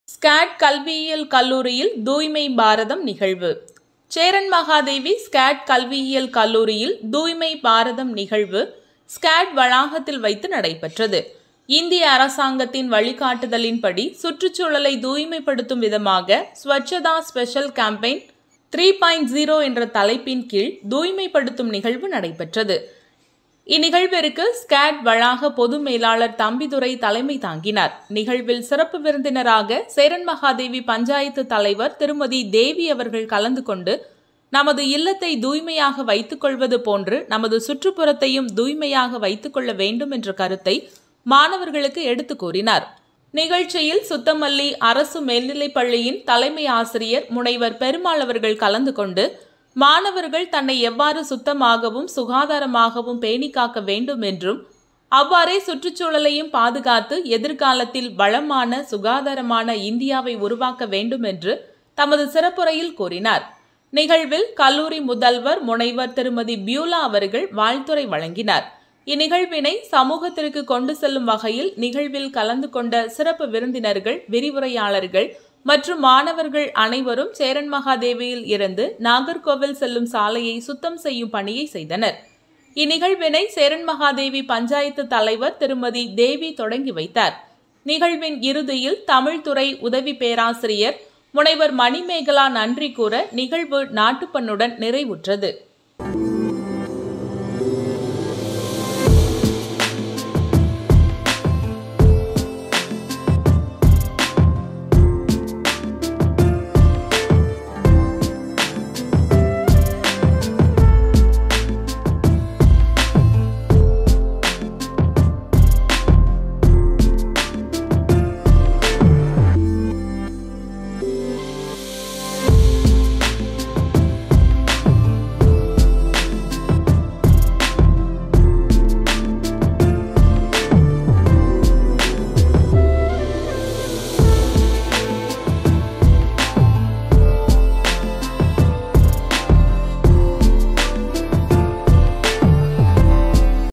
Scott கல்வியியல் கல்லூரியில் தூய்மை பாரதம் நிகழ்வு சேரன் மகாதேவி ஸ்காட் கல்வியியல் கல்லூரியில் தூய்மை பாரதம் நிகழ்வு ஸ்காட் வளாகத்தில் வைத்து நடைபெற்றது இந்திய அரசாங்கத்தின் வழிகாட்டுதலின்படி சுற்றுச்சூழலை தூய்மைப்படுத்தும் விதமாக Swachhata special campaign three point zero என்ற தலைப்பின் கீழ் தூய்மைப்படுத்தும் நிகழ்வு நடைபெற்றது இந்நிகழ்விற்கு ஸ்காட் வளாக பொது மேலாளர் தம்பிதுரை தலைமை தாங்கினார் நிகழ்வில் சிறப்பு விருந்தினராக சேரன் மகாதேவி பஞ்சாயத்து தலைவர் திருமதி தேவி அவர்கள் கலந்து கொண்டு நமது இல்லத்தை தூய்மையாக வைத்துக் கொள்வது போன்று நமது சுற்றுப்புறத்தையும் தூய்மையாக வைத்துக் கொள்ள வேண்டும் என்ற கருத்தை மாணவர்களுக்கு எடுத்து கூறினார் நிகழ்ச்சியில் சுத்தமல்லி அரசு மேல்நிலைப் பள்ளியின் தலைமை ஆசிரியர் முனைவர் பெருமாள் அவர்கள் கலந்து கொண்டு மாணவர்கள் தன்னை எவ்வாறு சுத்தமாகவும் சுகாதாரமாகவும் பேணி காக்க வேண்டும் என்றும் அவ்வாறே சுற்றுச்சூழலையும் பாதுகாத்து எதிர்காலத்தில் வளமான சுகாதாரமான இந்தியாவை உருவாக்க வேண்டும் என்று தமது சிறப்புரையில் கூறினார் நிகழ்வில் கல்லூரி முதல்வர் முனைவர் திருமதி பியூலா அவர்கள் வாழ்த்துரை வழங்கினார் இந்நிகழ்வினை சமூகத்திற்கு கொண்டு செல்லும் வகையில் நிகழ்வில் கலந்து கொண்ட சிறப்பு விருந்தினர்கள் விரிவுரையாளர்கள் மற்றும் மாணவர்கள் அனைவரும் சேரன் மகாதேவியில் இருந்து நாகர்கோவில் செல்லும் சாலையை சுத்தம் செய்யும் பணியை செய்தனர் இந்நிகழ்வினை சேரன் மகாதேவி பஞ்சாயத்து தலைவர் திருமதி தேவி தொடங்கி வைத்தார் நிகழ்வின் இறுதியில் தமிழ்துறை உதவி பேராசிரியர் முனைவர் மணிமேகலா நன்றி கூற நிகழ்வு நாட்டுப்பண்ணுடன் நிறைவுற்றது